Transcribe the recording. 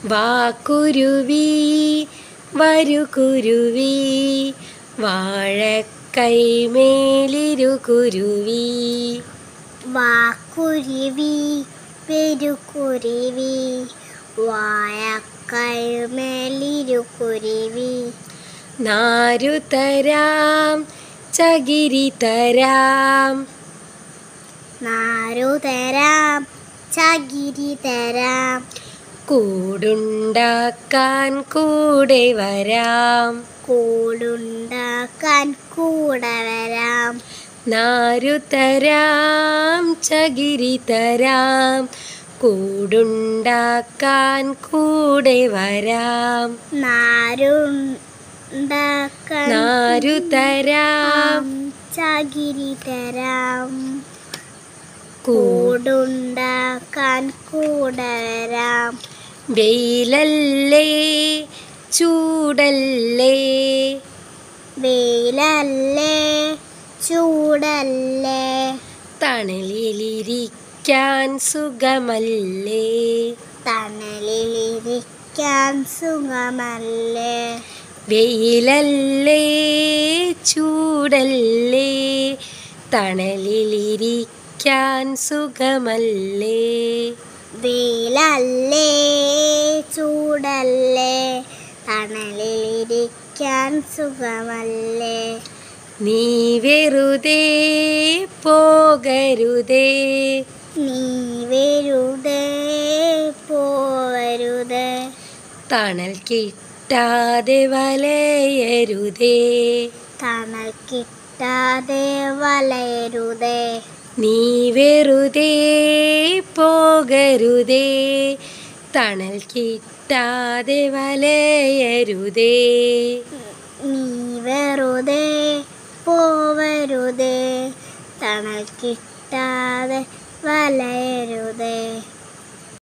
വാക്കുരുവി വരു കുരുവി വാഴക്കൈമേലിരു കുരുവി വാക്കുരുവി പെരുക്കുരുവി വാഴക്കൈമേലിരുക്കുരുവി നാരു തരാം ചകിരി തരാം നാരു തരാം ചകിരി തരാം കൂടുണ്ടാക്കാൻ കൂടെ വരാം കൂടുണ്ടാക്കാൻ കൂടെ വരാം നാരു തരാം ചകിരി തരാം കൂടുണ്ടാക്കാൻ കൂടെ വരാം നാരുണ്ടാക്കാൻ നാരു തരാം ചകിരി തരാം കൂ- കൂടുണ്ടാക്കാൻ കൂടെ വരാം വെയിലല്ലേ ചൂടല്ലേ വെയിലല്ലേ ചൂടല്ലേ തണലിലിരിക്കാൻ സുഖമല്ലേ തണലിലിരിക്കാൻ സുഖമല്ലേ വെയിലല്ലേ ചൂടല്ലേ തണലിലിരിക്കാൻ സുഖമല്ലേ വെയിലല്ലേ ചൂടല്ലേ തണലിലിരിക്കാൻ സുഖമല്ലേ നീ വെറുതെ പോകരുതേ നീ വരുതേ പോവരുതേ തണൽ കിട്ടാതെ വലയരുതേ തണൽ കിട്ടാതെ വലയരുതേ നീ വെറുതെ പോകരുതേ തണൽ കിട്ടാതെ വലയരുതേ നീ വെറുതെ പോവരുതേ തണൽ കിട്ടാതെ വലയരുതേ